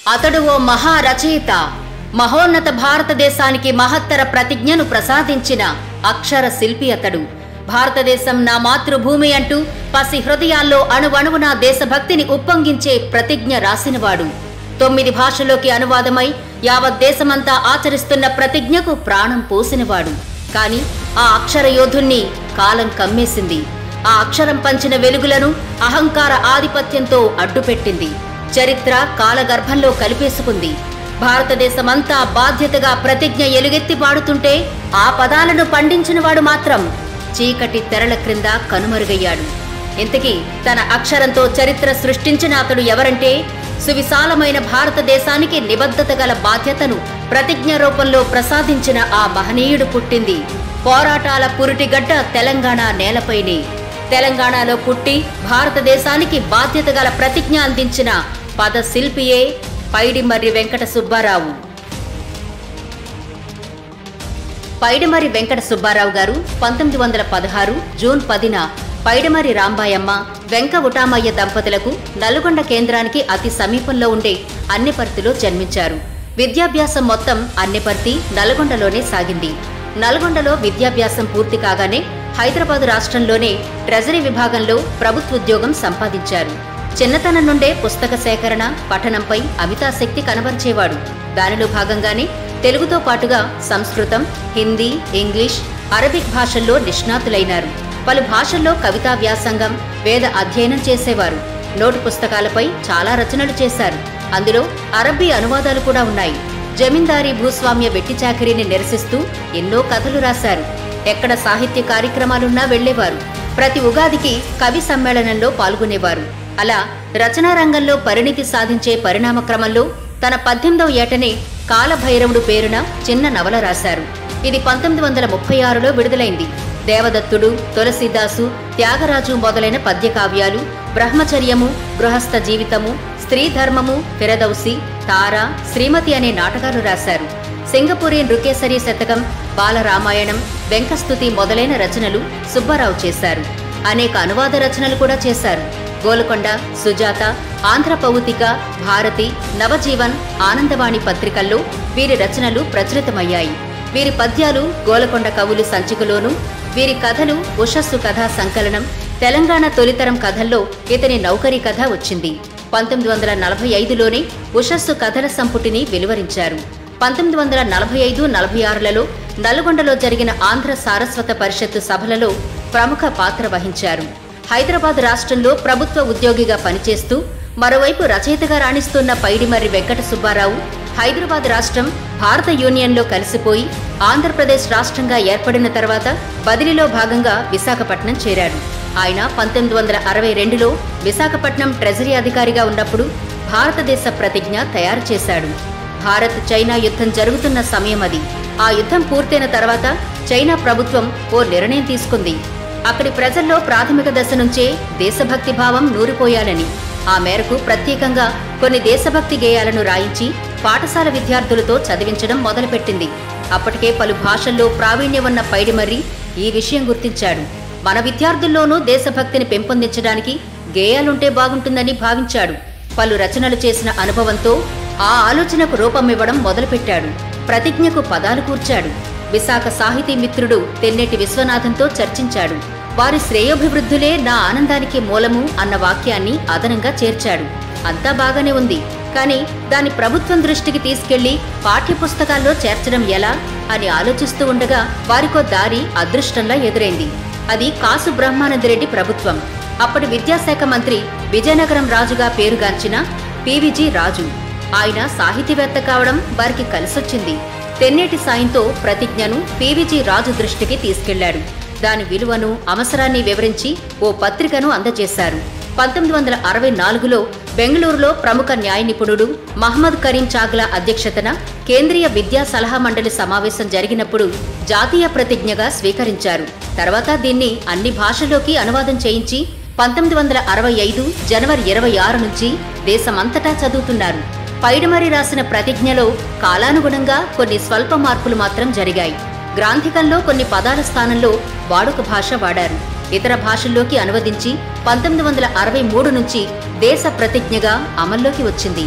అతడు ఓ మహారచయిత మహోన్నత భారతదేశానికి మహత్తర ప్రతిజ్ఞను ప్రసాదించిన అక్షర శిల్పి అతడు భారతదేశం నా మాతృభూమి అంటూ పసి హృదయాల్లో అణువణువున దేశభక్తిని ఉప్పొంగించే ప్రతిజ్ఞ రాసినవాడు తొమ్మిది భాషలోకి అనువాదమై యావత్ దేశమంతా ఆచరిస్తున్న ప్రతిజ్ఞకు ప్రాణం పోసినవాడు కాని ఆ అక్షర యోధుణ్ణి కాలం కమ్మేసింది ఆ అక్షరం పంచిన వెలుగులను అహంకార ఆధిపత్యంతో అడ్డుపెట్టింది చరిత్ర కాలగర్భంలో కలిపేసుకుంది భారతదేశమంతా బాధ్యతగా ప్రతిజ్ఞ ఎలుగెత్తి పాడుతుంటే ఆ పదాలను పండించినవాడు మాత్రం చీకటి తెరల క్రింద కనుమరుగయ్యాడు ఇంతకీ తన అక్షరంతో చరిత్ర సృష్టించిన అతడు ఎవరంటే సువిశాలమైన భారతదేశానికి నిబద్ధత గల బాధ్యతను ప్రతిజ్ఞ రూపంలో ప్రసాదించిన ఆ మహనీయుడు పుట్టింది పోరాటాల పురిటిగడ్డ తెలంగాణ నేలపైనే తెలంగాణలో పుట్టి భారతదేశానికి బాధ్యత గల ప్రతిజ్ఞ అందించిన పద శిల్పియే పైడిమర్రి వెంకట సుబ్బారావు పైడిమర్రి వెంకట సుబ్బారావు గారు పంతొమ్మిది వందల పదహారు జూన్ పదిన పైడిమర్రి రాంబాయమ్మ వెంక ఉటామయ్య దంపతులకు నల్గొండ కేంద్రానికి అతి సమీపంలో ఉండే అన్నెపర్తిలో జన్మించారు విద్యాభ్యాసం మొత్తం అన్నెపర్తి నల్గొండలోనే సాగింది నల్గొండలో విద్యాభ్యాసం పూర్తి కాగానే హైదరాబాదు రాష్ట్రంలోనే ట్రెజరీ విభాగంలో ప్రభుత్వోద్యోగం సంపాదించారు చిన్నతనం నుండే పుస్తక సేకరణ పఠనంపై అమితాశక్తి కనబరిచేవాడు దానిలో భాగంగానే తెలుగుతో పాటుగా సంస్కృతం హిందీ ఇంగ్లీష్ అరబిక్ భాషల్లో నిష్ణాతులైనారు పలు భాషల్లో కవితా వ్యాసంగం వేద అధ్యయనం చేసేవారు నోటు పుస్తకాలపై చాలా రచనలు చేశారు అందులో అరబ్బీ అనువాదాలు కూడా ఉన్నాయి జమీందారీ భూస్వామ్య వెట్టి చాకరీని నిరసిస్తూ ఎన్నో కథలు రాశారు ఎక్కడ సాహిత్య కార్యక్రమాలున్నా వెళ్లేవారు ప్రతి ఉగాదికి కవి సమ్మేళనంలో పాల్గొనేవారు అలా రచనా రంగంలో పరిణితి సాధించే పరిణామ క్రమంలో తన పద్దెనిమిదవ ఏటనే కాలభైరవుడు పేరున చిన్న నవల రాశారు ఇది పంతొమ్మిది వందల ముప్పై ఆరులో విడుదలైంది దేవదత్తుడు తులసీదాసు త్యాగరాజు మొదలైన పద్య కావ్యాలు బ్రహ్మచర్యము గృహస్థ జీవితము స్త్రీ ధర్మము ఫిరదౌసి తార శ్రీమతి అనే నాటకాలు రాశారు సింగపూరి నృకేసరి శతకం బాలరామాయణం వెంకస్తుతి మొదలైన రచనలు సుబ్బారావు చేశారు అనేక అనువాద రచనలు కూడా చేశారు గోలకొండ సుజాత ఆంధ్ర పౌతిక భారతి నవజీవన్ ఆనందవాణి పత్రికల్లో వీరి రచనలు ప్రచురితమయ్యాయి వీరి పద్యాలు గోలకొండ కవులు సంచికలోను వీరి కథలు ఉషస్సు కథా సంకలనం తెలంగాణ తొలితరం కథల్లో ఇతని నౌకరీ కథ వచ్చింది పంతొమ్మిది వందల నలభై ఐదులోనే ఉషస్సు కథల సంపుటిని వెలువరించారు పంతొమ్మిది వందల నలభై ఐదు నలభై ఆరులలో నల్గొండలో జరిగిన ఆంధ్ర సారస్వత పరిషత్తు సభలలో ప్రముఖ పాత్ర వహించారు హైదరాబాద్ రాష్ట్రంలో ప్రభుత్వ ఉద్యోగిగా పనిచేస్తూ మరోవైపు రచయితగా రాణిస్తున్న పైడిమర్రి వెంకట సుబ్బారావు హైదరాబాద్ రాష్ట్రం భారత యూనియన్లో కలిసిపోయి ఆంధ్రప్రదేశ్ రాష్ట్రంగా ఏర్పడిన తర్వాత బదిలీలో భాగంగా విశాఖపట్నం చేరాడు ఆయన పంతొమ్మిది వందల అరవై రెండులో విశాఖపట్నం ట్రెజరీ అధికారిగా ఉన్నప్పుడు భారతదేశ ప్రతిజ్ఞ తయారు చేశాడు భారత్ చైనా యుద్ధం జరుగుతున్న సమయం అది ఆ యుద్ధం పూర్తయిన తర్వాత చైనా ప్రభుత్వం ఓ నిర్ణయం తీసుకుంది అక్కడి ప్రజల్లో ప్రాథమిక దశ నుంచే దేశభక్తి భావం నూరిపోయాలని ఆ మేరకు ప్రత్యేకంగా కొన్ని దేశభక్తి గేయాలను రాయించి పాఠశాల విద్యార్థులతో చదివించడం మొదలుపెట్టింది అప్పటికే పలు భాషల్లో ప్రావీణ్యం ఉన్న పైడిమర్రి ఈ విషయం గుర్తించాడు మన విద్యార్థుల్లోనూ దేశభక్తిని పెంపొందించడానికి గేయాలుంటే బాగుంటుందని భావించాడు పలు రచనలు చేసిన అనుభవంతో ఆ ఆలోచనకు రూపమివ్వడం మొదలుపెట్టాడు ప్రతిజ్ఞకు పదాలు కూర్చాడు విశాఖ సాహితీ మిత్రుడు తెన్నేటి విశ్వనాథంతో చర్చించాడు వారి శ్రేయోభివృద్ధులే నా ఆనందానికి మూలము అన్న వాక్యాన్ని అదనంగా చేర్చాడు అంతా బాగానే ఉంది కానీ దాని ప్రభుత్వం దృష్టికి తీసుకెళ్లి పాఠ్యపుస్తకాల్లో చేర్చడం ఎలా అని ఆలోచిస్తూ ఉండగా వారికో దారి అదృష్టంలా ఎదురైంది అది కాసు బ్రహ్మానందరెడ్డి ప్రభుత్వం అప్పటి విద్యాశాఖ మంత్రి విజయనగరం రాజుగా పేరుగాంచిన పివిజి రాజు ఆయన సాహితీవేత్త కావడం వారికి కలిసొచ్చింది తెన్నేటి సాయంతో ప్రతిజ్ఞను పివిజి రాజు దృష్టికి తీసుకెళ్లాడు దాని విలువను అవసరాన్ని వివరించి ఓ పత్రికను అందజేశారు పంతొమ్మిది వందల అరవై నాలుగులో బెంగళూరులో ప్రముఖ న్యాయ నిపుణుడు మహమ్మద్ కరీం చాగ్లా అధ్యక్షతన కేంద్రీయ విద్యా సలహా మండలి సమావేశం జరిగినప్పుడు జాతీయ ప్రతిజ్ఞగా స్వీకరించారు తర్వాత దీన్ని అన్ని భాషల్లోకి అనువాదం చేయించి పంతొమ్మిది వందల అరవై ఐదు జనవరి ఇరవై ఆరు నుంచి దేశమంతటా చదువుతున్నారు పైడిమరి రాసిన ప్రతిజ్ఞలో కాలానుగుణంగా కొన్ని స్వల్ప మార్పులు మాత్రం జరిగాయి గ్రాంథికంలో కొన్ని పదాల స్థానంలో వాడుక భాష వాడారు ఇతర భాషల్లోకి అనువదించి పంతొమ్మిది వందల అరవై మూడు నుంచి దేశ ప్రతిజ్ఞగా అమల్లోకి వచ్చింది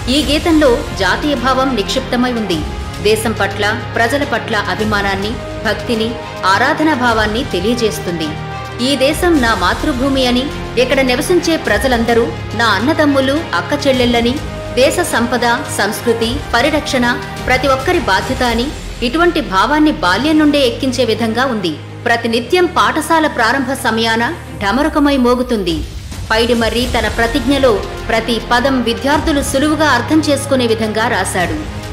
ఈ గీతంలో జాతీయ భావం నిక్షిప్తమై ఉంది దేశం పట్ల ప్రజల పట్ల అభిమానాన్ని భక్తిని ఆరాధనా భావాన్ని తెలియజేస్తుంది ఈ దేశం నా మాతృభూమి అని ఇక్కడ నివసించే ప్రజలందరూ నా అన్నదమ్ములు అక్క చెల్లెళ్ళని దేశ సంపద సంస్కృతి పరిరక్షణ ప్రతి ఒక్కరి బాధ్యత అని ఇటువంటి భావాన్ని బాల్యం నుండే ఎక్కించే విధంగా ఉంది ప్రతినిత్యం పాఠశాల ప్రారంభ సమయాన ఢమరుకమై మోగుతుంది పైడిమర్రి తన ప్రతిజ్ఞలో ప్రతి పదం విద్యార్థులు సులువుగా అర్థం చేసుకునే విధంగా రాశాడు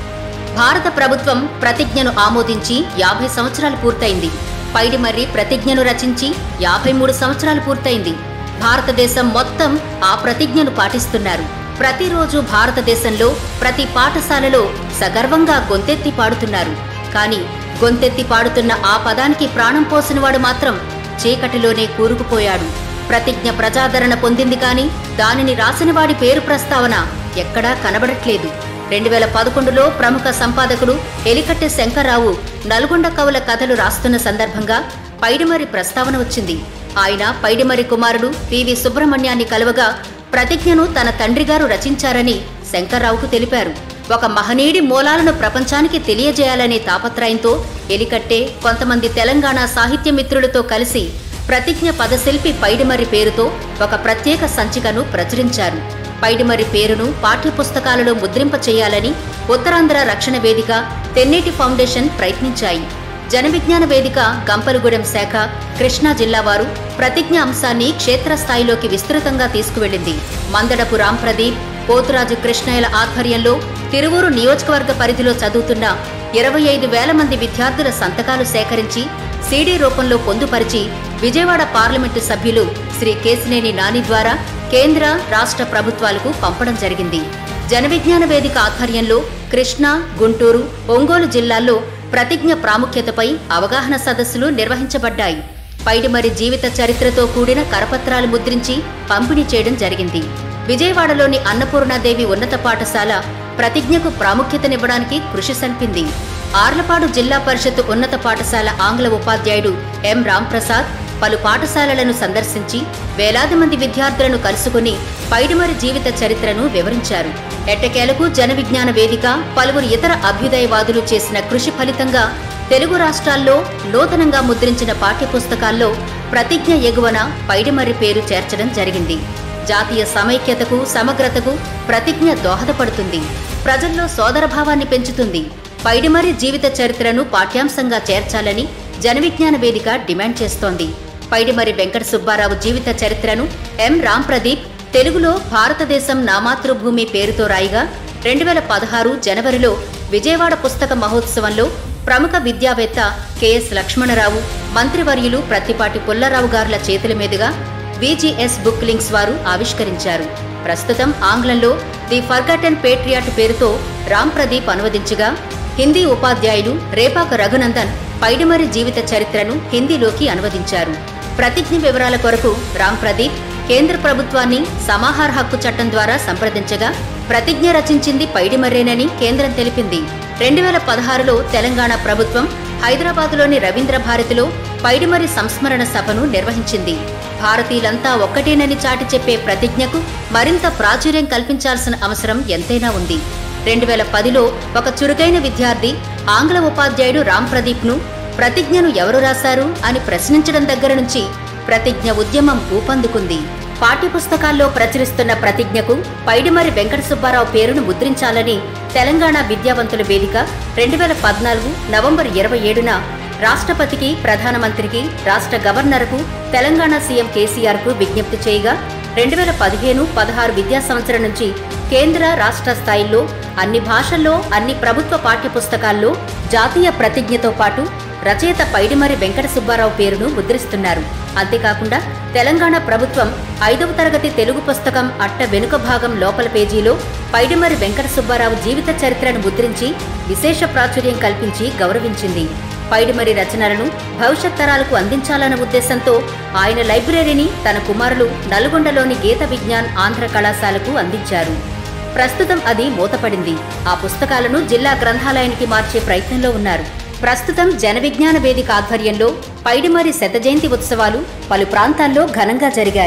భారత ప్రభుత్వం ప్రతిజ్ఞను ఆమోదించి యాభై సంవత్సరాలు పూర్తయింది పైడిమర్రి ప్రతిజ్ఞను రచించి యాభై మూడు సంవత్సరాలు పూర్తయింది భారతదేశం మొత్తం ఆ ప్రతిజ్ఞను పాటిస్తున్నారు ప్రతిరోజు భారతదేశంలో ప్రతి పాఠశాలలో సగర్వంగా గొంతెత్తి పాడుతున్నారు కానీ గొంతెత్తి పాడుతున్న ఆ పదానికి ప్రాణం పోసినవాడు మాత్రం చీకటిలోనే కూరుకుపోయాడు ప్రతిజ్ఞ ప్రజాదరణ పొందింది కానీ దానిని రాసినవాడి పేరు ప్రస్తావన ఎక్కడా కనబడట్లేదు రెండు వేల పదకొండులో ప్రముఖ సంపాదకుడు ఎలికట్టె శంకర్రావు నల్గొండ కవుల కథలు రాస్తున్న సందర్భంగా పైడిమరి ప్రస్తావన వచ్చింది ఆయన పైడిమరి కుమారుడు పివి సుబ్రహ్మణ్యాన్ని కలవగా ప్రతిజ్ఞను తన తండ్రిగారు రచించారని శంకర్రావుకు తెలిపారు ఒక మహనీయుడి మూలాలను ప్రపంచానికి తెలియజేయాలనే తాపత్రయంతో ఎలికట్టే కొంతమంది తెలంగాణ సాహిత్య మిత్రులతో కలిసి ప్రతిజ్ఞ పదశిల్పి పైడిమర్రి పేరుతో ఒక ప్రత్యేక సంచికను ప్రచురించారు పైడిమర్రి పేరును పాఠ్యపుస్తకాలలో ముద్రింప చేయాలని ఉత్తరాంధ్ర రక్షణ వేదిక తెన్నేటి ఫౌండేషన్ ప్రయత్నించాయి జనవిజ్ఞాన వేదిక గంపలగూడెం శాఖ కృష్ణా జిల్లా వారు ప్రతిజ్ఞ అంశాన్ని క్షేత్రస్థాయిలోకి విస్తృతంగా తీసుకువెళ్లింది మందడపు రాంప్రదీప్ పోతురాజు కృష్ణయ్యల ఆధ్వర్యంలో తిరువూరు నియోజకవర్గ పరిధిలో చదువుతున్న ఇరవై ఐదు వేల మంది విద్యార్థుల సంతకాలు సేకరించి సీడీ రూపంలో పొందుపరిచి విజయవాడ పార్లమెంటు సభ్యులు శ్రీ కేసినేని నాని ద్వారా కేంద్ర రాష్ట్ర ప్రభుత్వాలకు పంపడం జరిగింది జనవిజ్ఞాన వేదిక ఆధ్వర్యంలో కృష్ణా గుంటూరు ఒంగోలు జిల్లాల్లో ప్రతిజ్ఞ ప్రాముఖ్యతపై అవగాహన సదస్సులు నిర్వహించబడ్డాయి పైడిమరి జీవిత చరిత్రతో కూడిన కరపత్రాలు ముద్రించి పంపిణీ చేయడం జరిగింది విజయవాడలోని అన్నపూర్ణాదేవి ఉన్నత పాఠశాల ప్రతిజ్ఞకు ప్రాముఖ్యతనివ్వడానికి కృషి సల్పింది ఆర్లపాడు జిల్లా పరిషత్ ఉన్నత పాఠశాల ఆంగ్ల ఉపాధ్యాయుడు ఎం రాంప్రసాద్ పలు పాఠశాలలను సందర్శించి వేలాది మంది విద్యార్థులను కలుసుకుని పైడిమరి జీవిత చరిత్రను వివరించారు ఎట్టకేలకు జన విజ్ఞాన వేదిక పలువురు ఇతర అభ్యుదయవాదులు చేసిన కృషి ఫలితంగా తెలుగు రాష్ట్రాల్లో నూతనంగా ముద్రించిన పాఠ్యపుస్తకాల్లో ప్రతిజ్ఞ ఎగువన పైడిమర్రి పేరు చేర్చడం జరిగింది జాతీయ సమైక్యతకు సమగ్రతకు ప్రతిజ్ఞ దోహదపడుతుంది ప్రజల్లో సోదరభావాన్ని పెంచుతుంది పైడిమర్రి జీవిత చరిత్రను పాఠ్యాంశంగా చేర్చాలని జనవిజ్ఞాన వేదిక డిమాండ్ చేస్తోంది పైడిమర్రి వెంకట సుబ్బారావు జీవిత చరిత్రను ఎం రాంప్రదీప్ తెలుగులో భారతదేశం నా మాతృభూమి పేరుతో రాయిగా రెండు వేల పదహారు జనవరిలో విజయవాడ పుస్తక మహోత్సవంలో ప్రముఖ విద్యావేత్త కెఎస్ లక్ష్మణరావు మంత్రివర్యులు ప్రత్తిపాటి పుల్లారావు గారుల చేతుల మీదుగా విజిఎస్ బుక్ లింక్స్ వారు ఆవిష్కరించారు ప్రస్తుతం ఆంగ్లంలో ది ఫర్గటన్ పేట్రియాట్ పేరుతో రామ్ ప్రదీప్ అనువదించగా హిందీ ఉపాధ్యాయులు రేపాక రఘునందన్ పైడిమరి జీవిత చరిత్రను హిందీలోకి అనువదించారు ప్రతిజ్ఞ వివరాల కొరకు రామ్ ప్రదీప్ కేంద్ర ప్రభుత్వాన్ని సమాహార హక్కు చట్టం ద్వారా సంప్రదించగా ప్రతిజ్ఞ రచించింది పైడిమర్రేనని కేంద్రం తెలిపింది రెండు వేల పదహారులో తెలంగాణ ప్రభుత్వం హైదరాబాదులోని రవీంద్ర భారతిలో పైడిమరి సంస్మరణ సభను నిర్వహించింది భారతీయులంతా ఒక్కటేనని చాటి చెప్పే ప్రతిజ్ఞకు మరింత ప్రాచుర్యం కల్పించాల్సిన అవసరం ఎంతైనా ఉంది రెండు వేల పదిలో ఒక చురుకైన విద్యార్థి ఆంగ్ల ఉపాధ్యాయుడు రామ్ ప్రదీప్ను ప్రతిజ్ఞను ఎవరు రాశారు అని ప్రశ్నించడం దగ్గర నుంచి ప్రతిజ్ఞ ఉద్యమం ఊపందుకుంది పాఠ్యపుస్తకాల్లో ప్రచురిస్తున్న ప్రతిజ్ఞకు పైడిమరి వెంకట సుబ్బారావు పేరును ముద్రించాలని తెలంగాణ విద్యావంతుల వేదిక రెండు వేల పద్నాలుగు నవంబర్ ఇరవై ఏడున రాష్ట్రపతికి ప్రధానమంత్రికి రాష్ట్ర గవర్నర్కు తెలంగాణ సీఎం కేసీఆర్కు విజ్ఞప్తి చేయగా రెండు వేల పదిహేను పదహారు విద్యా సంవత్సరం నుంచి కేంద్ర రాష్ట్ర స్థాయిల్లో అన్ని భాషల్లో అన్ని ప్రభుత్వ పాఠ్యపుస్తకాల్లో జాతీయ ప్రతిజ్ఞతో పాటు రచయిత పైడిమరి వెంకట సుబ్బారావు పేరును ముద్రిస్తున్నారు అంతేకాకుండా తెలంగాణ ప్రభుత్వం ఐదవ తరగతి తెలుగు పుస్తకం అట్ట వెనుక భాగం లోపల పేజీలో పైడిమరి వెంకట సుబ్బారావు జీవిత చరిత్రను ముద్రించి విశేష ప్రాచుర్యం కల్పించి గౌరవించింది పైడిమరి రచనలను భవిష్యత్ తరాలకు అందించాలన్న ఉద్దేశంతో ఆయన లైబ్రరీని తన కుమారులు నల్గొండలోని గీత విజ్ఞాన్ ఆంధ్ర కళాశాలకు అందించారు ప్రస్తుతం అది మూతపడింది ఆ పుస్తకాలను జిల్లా గ్రంథాలయానికి మార్చే ప్రయత్నంలో ఉన్నారు ప్రస్తుతం జన విజ్ఞాన వేదిక ఆధ్వర్యంలో పైడిమరి శత జయంతి ఉత్సవాలు పలు ప్రాంతాల్లో ఘనంగా జరిగాయి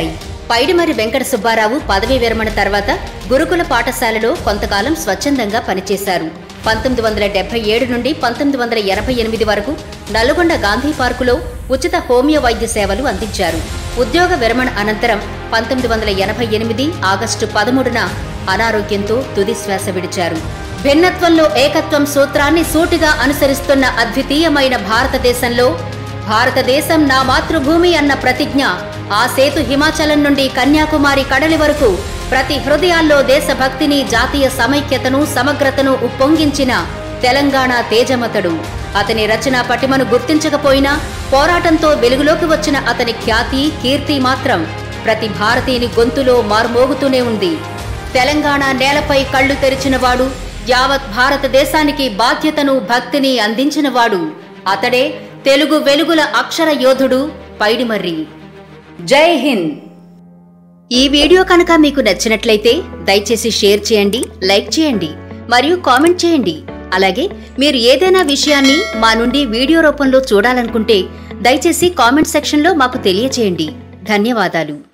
పైడిమరి వెంకట సుబ్బారావు పదవీ విరమణ తర్వాత గురుకుల పాఠశాలలో కొంతకాలం స్వచ్ఛందంగా పనిచేశారు పంతొమ్మిది వందల డెబ్బై ఏడు నుండి పంతొమ్మిది వందల ఎనభై ఎనిమిది వరకు నల్గొండ గాంధీ పార్కులో ఉచిత హోమియో వైద్య సేవలు అందించారు ఉద్యోగ విరమణ అనంతరం పంతొమ్మిది వందల ఎనభై ఎనిమిది ఆగస్టు పదమూడున అనారోగ్యంతో తుది శ్వాస విడిచారు భిన్నత్వంలో ఏకత్వం సూత్రాన్ని సూటిగా అనుసరిస్తున్న అద్వితీయమైన భారతదేశంలో భారతదేశం నా మాతృభూమి అన్న ప్రతిజ్ఞ ఆ సేతు హిమాచలం నుండి కన్యాకుమారి కడలి వరకు ప్రతి హృదయాల్లో దేశభక్తిని జాతీయ సమైక్యతను సమగ్రతను ఉప్పొంగించిన తెలంగాణ తేజమతడు అతని రచన పటిమను గుర్తించకపోయినా పోరాటంతో వెలుగులోకి వచ్చిన అతని ఖ్యాతి కీర్తి మాత్రం ప్రతి భారతీయుని గొంతులో మార్మోగుతూనే ఉంది తెలంగాణ నేలపై కళ్ళు తెరిచినవాడు యావత్ భారతదేశానికి బాధ్యతను భక్తిని అందించినవాడు అతడే తెలుగు వెలుగుల అక్షర యోధుడు పైడిమర్రి జై హింద్ ఈ వీడియో కనుక మీకు నచ్చినట్లయితే దయచేసి షేర్ చేయండి లైక్ చేయండి మరియు కామెంట్ చేయండి అలాగే మీరు ఏదైనా విషయాన్ని మా నుండి వీడియో రూపంలో చూడాలనుకుంటే దయచేసి కామెంట్ సెక్షన్లో మాకు తెలియచేయండి ధన్యవాదాలు